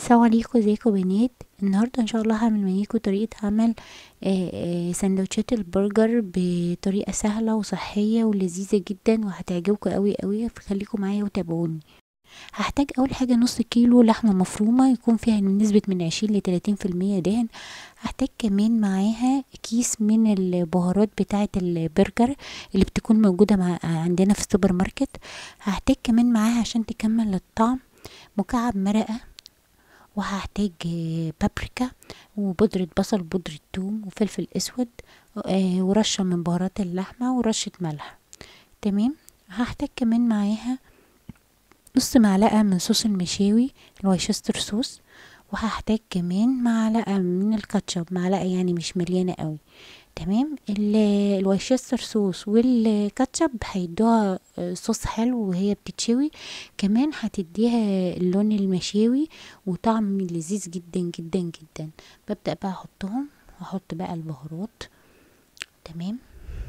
السلام عليكم ازيكم بنات النهارده ان شاء الله هعمل معاكم طريقه عمل آه، آه، سندوتشات البرجر بطريقه سهله وصحيه ولذيذه جدا وهتعجبكم قوي قوي فخليكم معايا وتابعوني هحتاج اول حاجه نص كيلو لحمه مفرومه يكون فيها نسبه من عشرين لتلاتين في المية دهن هحتاج كمان معاها كيس من البهارات بتاعه البرجر اللي بتكون موجوده مع عندنا في السوبر ماركت هحتاج كمان معاها عشان تكمل الطعم مكعب مرقه وهحتاج آه، بابريكا وبودرة بصل وبودرة ثوم وفلفل اسود آه، ورشة من بهارات اللحمة ورشة ملح تمام هحتاج كمان معاها نص معلقة من صوص المشاوي الوايشستر صوص وهحتاج كمان معلقة من الكاتشب معلقة يعني مش مليانة قوي تمام ال- الوايشستر صوص والكاتشب هيدوها آه، صوص حلو وهي بتتشوي كمان هتديها اللون المشاوي وطعم لذيذ جدا جدا جدا ببدأ بقى احطهم واحط بقى البهارات تمام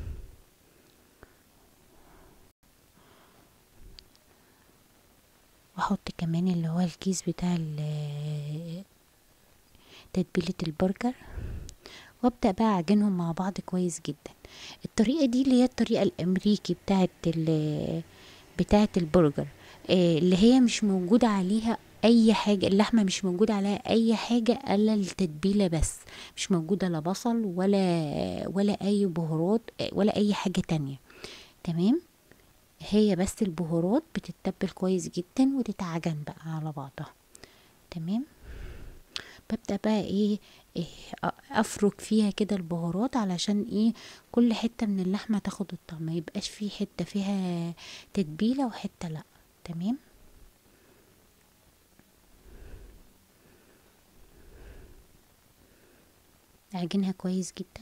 واحط كمان اللي هو الكيس بتاع ال- تتبيلة البرجر وابدأ بقى اعجنهم مع بعض كويس جدا الطريقة دي اللي هي الطريقة الامريكي بتاعت ال- بتاعت البرجر آه، اللي هي مش موجودة عليها اي حاجة اللحمة مش موجودة عليها اي حاجة الا التتبيلة بس مش موجودة لا بصل ولا ولا اي بهارات آه، ولا اي حاجة تانية تمام هي بس البهارات بتتبل كويس جدا وتتعجن بقى على بعضها تمام ببدأ بقى ايه, إيه أ- افرك فيها كده البهارات علشان ايه كل حتة من اللحمة تاخد الطعم ما يبقاش في حتة فيها تتبيلة وحتة لا تمام اعجنها كويس جدا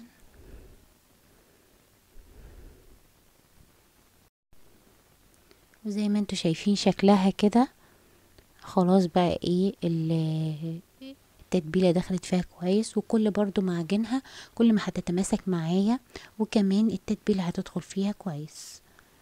وزي ما انتوا شايفين شكلها كده خلاص بقى ايه ال- التتبيلة دخلت فيها كويس وكل برضو ما اعجنها كل ما هتتماسك معايا وكمان التتبيلة هتدخل فيها كويس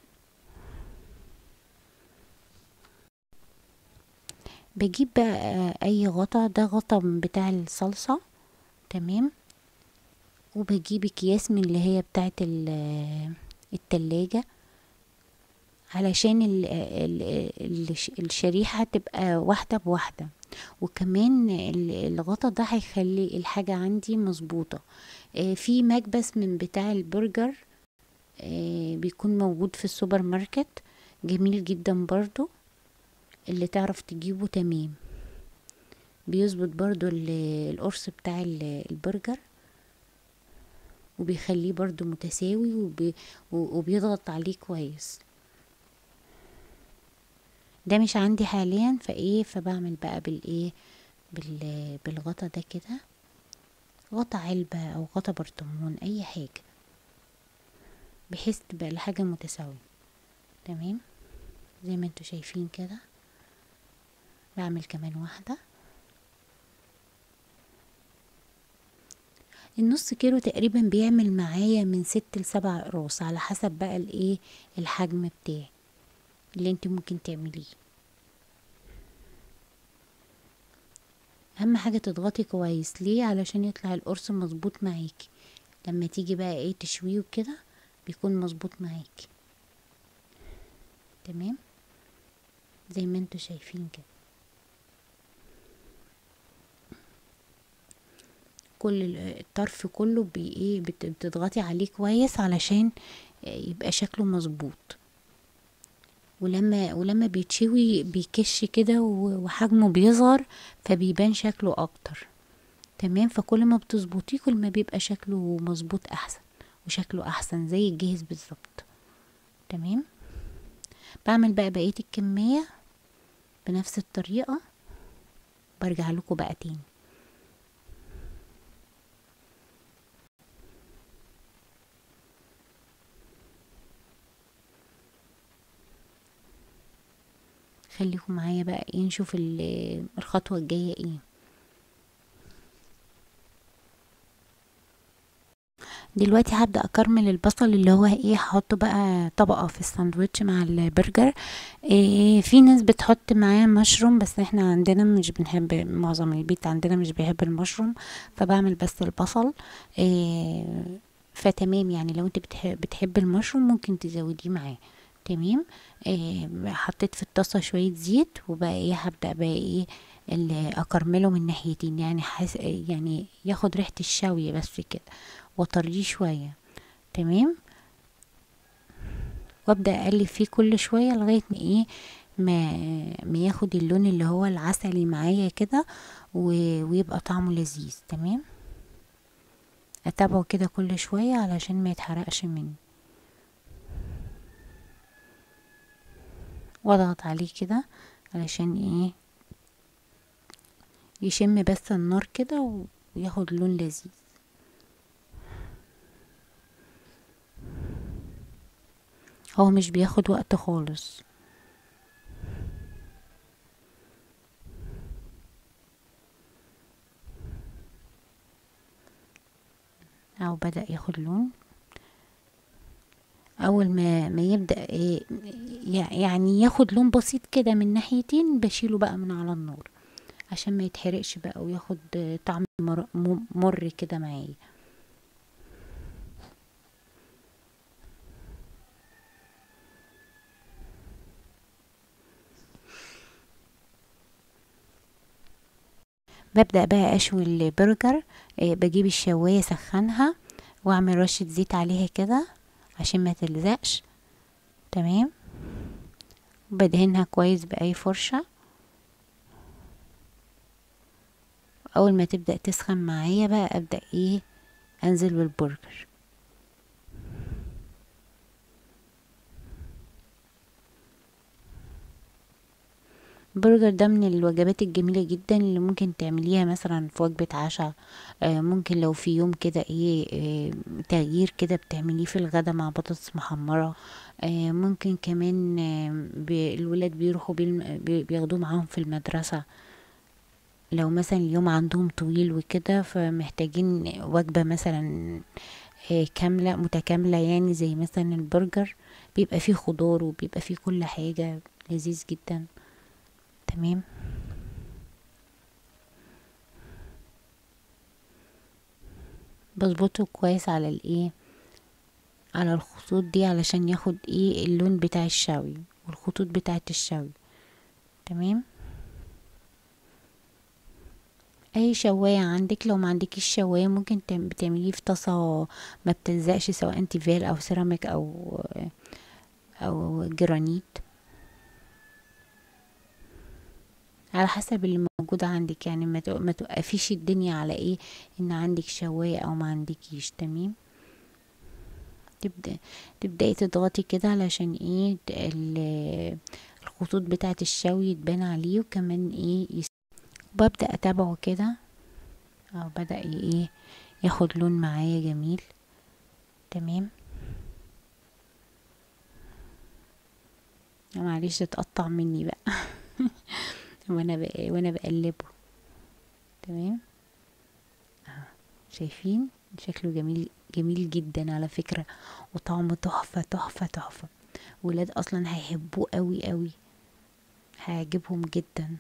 بجيب بقى اي غطا ده غطا من بتاع الصلصة تمام وبجيب اكياس من اللي هي بتاعت ال- التلاجة علشان ال ال ال الشريحة تبقى واحدة بواحدة وكمان ال- الغطا ده هيخلي الحاجة عندي مظبوطة آه، في مكبس من بتاع البرجر آه، بيكون موجود في السوبر ماركت جميل جدا برضو اللي تعرف تجيبه تمام بيظبط برضو ال- القرص بتاع ال- البرجر وبيخليه برضو متساوي وبي و- وبيضغط عليه كويس ده مش عندي حاليا فايه فبعمل بقى بالايه بال بالغطا ده كده غطا علبة او غطا برطمان اي حاجة بحيث تبقى الحاجة متساوية تمام زي ما انتوا شايفين كده بعمل كمان واحدة النص كيلو تقريبا بيعمل معايا من ست لسبع اقراص على حسب بقى الايه الحجم بتاعي اللي انت ممكن تعمليه اهم حاجه تضغطي كويس ليه علشان يطلع القرص مظبوط معاكي لما تيجي بقى ايه تشويه وكده بيكون مظبوط معاكي تمام زي ما انتوا شايفين كده كل ال- الطرف كله بي ايه بت- بتضغطي عليه كويس علشان آه، يبقى شكله مظبوط ولما ولما بيتشوي بيكش كده و- وحجمه بيصغر فبيبان شكله اكتر تمام فكل ما بتظبطيه كل ما بيبقى شكله مظبوط احسن وشكله احسن زي الجاهز بالظبط تمام بعمل بقى بقية الكمية بنفس الطريقة برجع لكم بقى تاني خليكم معايا بقى ايه نشوف ال- الخطوة الجاية ايه دلوقتي هبدأ اكرمل البصل اللي هو ايه هحطه بقى طبقة في الساندوتش مع البرجر إيه في ناس بتحط معاه مشروم بس احنا عندنا مش بنحب معظم البيت عندنا مش بيحب المشروم فبعمل بس البصل إيه فتمام يعني لو انت بتحب, بتحب المشروم ممكن تزوديه معاه تمام إيه حطيت في الطاسة شوية زيت وبقى ايه هبدأ بقى ايه اللي اكرمله من ناحيتين يعني حس يعني ياخد ريحة الشوي بس كده واطريه شوية تمام وابدا اقلب فيه كل شويه لغايه ما ايه ما ما ياخد اللون اللي هو العسلي معايا كده ويبقى طعمه لذيذ تمام اتابعه كده كل شويه علشان ما يتحرقش مني واضغط عليه كده علشان ايه يشم بس النار كده وياخد لون لذيذ هو مش بياخد وقت خالص او بدأ ياخد لون اول ما ما يبدأ إيه يعني ياخد لون بسيط كده من ناحيتين بشيله بقى من على النار عشان ما يتحرقش بقى وياخد طعم مر, مر كده معايا ببدأ بقى أشوي البرجر بجيب الشواية سخنها واعمل رشة زيت عليها كده عشان ما تلزقش تمام بدهنها كويس بأي فرشة أول ما تبدأ تسخن معايا بقى أبدأ ايه أنزل بالبرجر البرجر ده من الوجبات الجميلة جدا اللي ممكن تعمليها مثلا في وجبة عشاء آه ممكن لو في يوم كده ايه آه تغيير كده بتعمليه في الغدا مع بطاطس محمرة آه ممكن كمان الولاد بيروحوا بياخدوه معاهم في المدرسة لو مثلا اليوم عندهم طويل وكده فمحتاجين وجبة مثلا كاملة متكاملة يعني زي مثلا البرجر بيبقى فيه خضار وبيبقى فيه كل حاجة لذيذ جدا تمام بظبطه كويس على الايه على الخطوط دي علشان ياخد ايه اللون بتاع الشوي والخطوط بتاعه الشوي تمام اي شوايه عندك لو ما عندكيش شوايه ممكن بتعمليه في طاسه ما بتلزقش سواء تيفال او سيراميك او او جرانيت على حسب اللي موجود عندك يعني ما ما توقفيش الدنيا على ايه ان عندك شوايه او ما عندكيش تمام تبدا تبداي تضغطي كده علشان ايه الخطوط بتاعه الشوي تبان عليه وكمان ايه يس... ببدا اتابعه كده او بدا ايه ياخد لون معايا جميل تمام معلش اتقطع مني بقى وانا بقى وانا بقلبه تمام اهو شايفين شكله جميل جميل جدا على فكرة وطعمه تحفة تحفة تحفة ولاد اصلا هيحبوه قوي قوي هيعجبهم جدا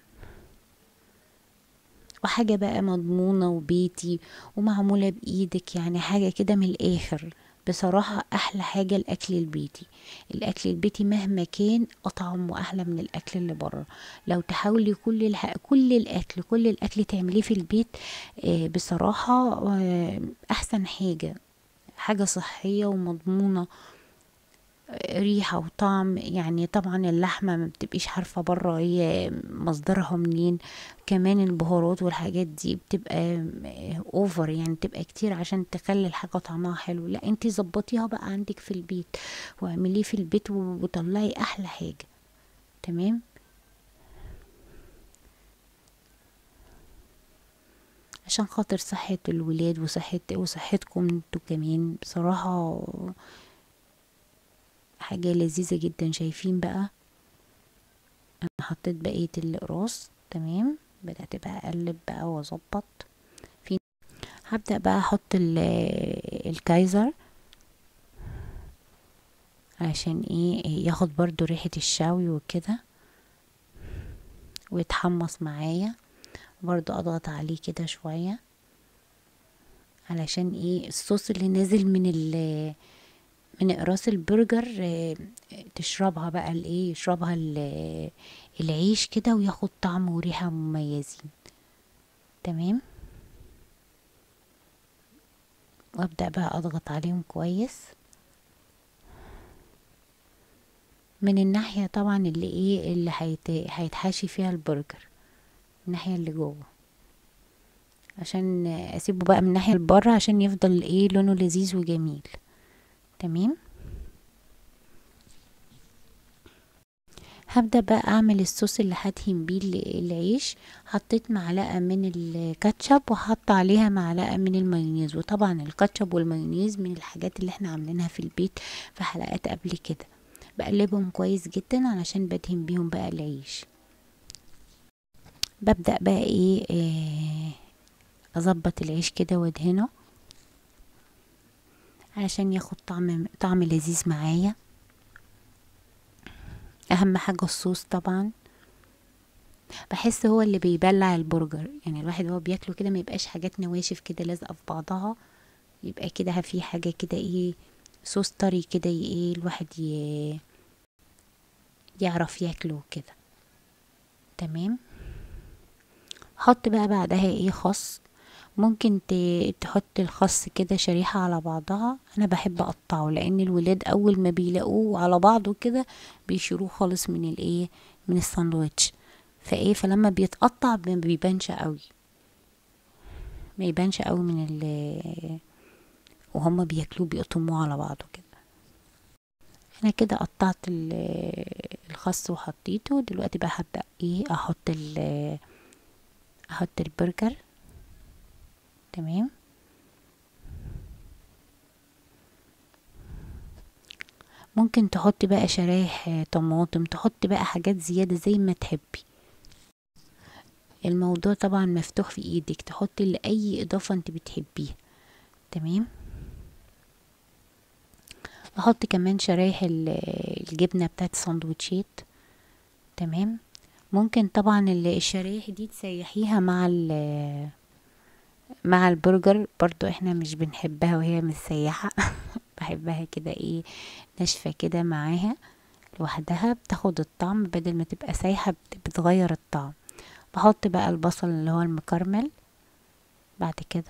وحاجة بقى مضمونة وبيتي ومعمولة بإيدك يعني حاجة كده من الآخر بصراحة أحلى حاجة الأكل البيتي الأكل البيتي مهما كان أطعم وأحلى من الأكل اللي بره لو تحاولي كل الح... كل الأكل كل الأكل تعمليه في البيت آه بصراحة آه أحسن حاجة حاجة صحية ومضمونة ريحة وطعم يعني طبعا اللحمة ما بتبقيش عارفة بره هي مصدرها منين كمان البهارات والحاجات دي بتبقى اوفر يعني بتبقى كتير عشان تخلي الحاجة طعمها حلو لا انتي ظبطيها بقى عندك في البيت واعمليه في البيت وطلعي احلى حاجة تمام عشان خاطر صحة الولاد وصحة وصحتكم انتوا كمان بصراحة حاجة لذيذة جدا شايفين بقى انا حطيت بقية الاقراص تمام بدأت بقى اقلب بقى واظبط في هبدأ بقى احط الكايزر عشان ايه ياخد برضو ريحة الشوي وكده ويتحمص معايا برضو اضغط عليه كده شوية علشان ايه الصوص اللي نازل من ال من اقراص البرجر تشربها بقى الايه يشربها العيش كده وياخد طعم وريحة مميزين تمام وابدأ بقى اضغط عليهم كويس من الناحية طبعا اللي ايه اللي هيت... هيتحاشي فيها البرجر الناحية اللي جوه عشان اسيبه بقى من الناحية اللي بره عشان يفضل ايه لونه لذيذ وجميل تمام هبدأ بقى اعمل الصوص اللي هدهن بيه العيش حطيت معلقة من الكاتشب وحط عليها معلقة من المايونيز وطبعا الكاتشب والمايونيز من الحاجات اللي احنا عاملينها في البيت في حلقات قبل كده بقلبهم كويس جدا علشان بدهن بيهم بقى العيش ببدأ بقى ايه, إيه اظبط العيش كده وادهنه علشان ياخد طعم طعم لذيذ معايا اهم حاجة الصوص طبعا بحس هو اللي بيبلع البرجر يعني الواحد وهو بياكله كده ما يبقاش حاجات نواشف كده لازقه في بعضها يبقى كده في حاجه كده ايه صوص طري كده ايه الواحد ي... يعرف ياكله كده تمام حط بقى بعدها ايه خس ممكن تحط الخس كده شريحة على بعضها انا بحب اقطعه لان الولاد اول ما بيلاقوه على بعضه كده بيشيروه خالص من الايه من الساندوتش فايه فلما بيتقطع ما بيبانش قوي ما يبانش قوي من ال وهما بياكلوه بيقطموه على بعضه كده انا كده قطعت الخس وحطيته دلوقتي بقى هبدأ ايه احط ال احط البرجر تمام ممكن تحطي بقى شرايح طماطم تحطي بقى حاجات زيادة زي ما تحبي الموضوع طبعا مفتوح في ايدك تحطي لأي اضافة انت بتحبيها تمام احط كمان شرايح الجبنة بتاعت السندوتشات تمام ممكن طبعا الشرايح دي تسيحيها مع مع البرجر برضو احنا مش بنحبها وهي متسيحة بحبها كده ايه ناشفة كده معاها لوحدها بتاخد الطعم بدل ما تبقى سايحة بتغير الطعم بحط بقى البصل اللي هو المكرمل بعد كده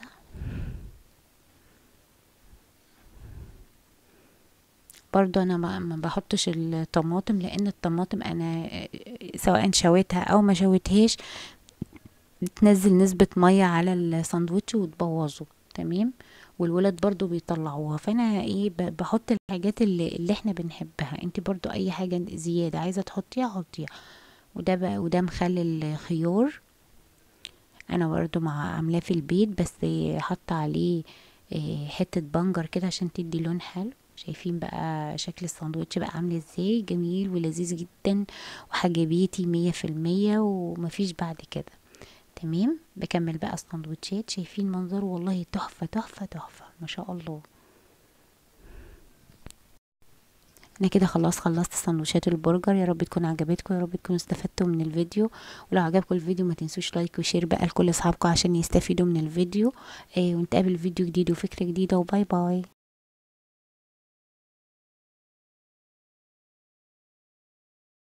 برضو انا ما بحطش الطماطم لان الطماطم انا سواء شويتها او ما شويتهاش تنزل نسبة مية على الساندوتش وتبوظه تمام والولاد برضو بيطلعوها فانا ايه بحط الحاجات اللي, اللي احنا بنحبها انت برضو اي حاجة زيادة عايزة تحطيها حطيها وده بقى وده مخلل الخيار انا برضو مع عاملاه في البيت بس حاطه عليه حتة بنجر كده عشان تدي لون حلو شايفين بقى شكل الساندوتش بقى عامل ازاي جميل ولذيذ جدا وحاجة بيتي مية في المية ومفيش بعد كده تمام بكمل بقى السندوتشات شايفين منظره والله تحفة تحفة تحفة ما شاء الله انا كده خلاص خلصت سندوتشات البرجر يا رب تكون عجبتكم يا رب تكونوا استفدتوا من الفيديو ولو عجبكم الفيديو ما تنسوش لايك وشير بقى لكل اصحابكم عشان يستفيدوا من الفيديو آه ونتقابل فيديو جديد وفكرة جديدة وباي باي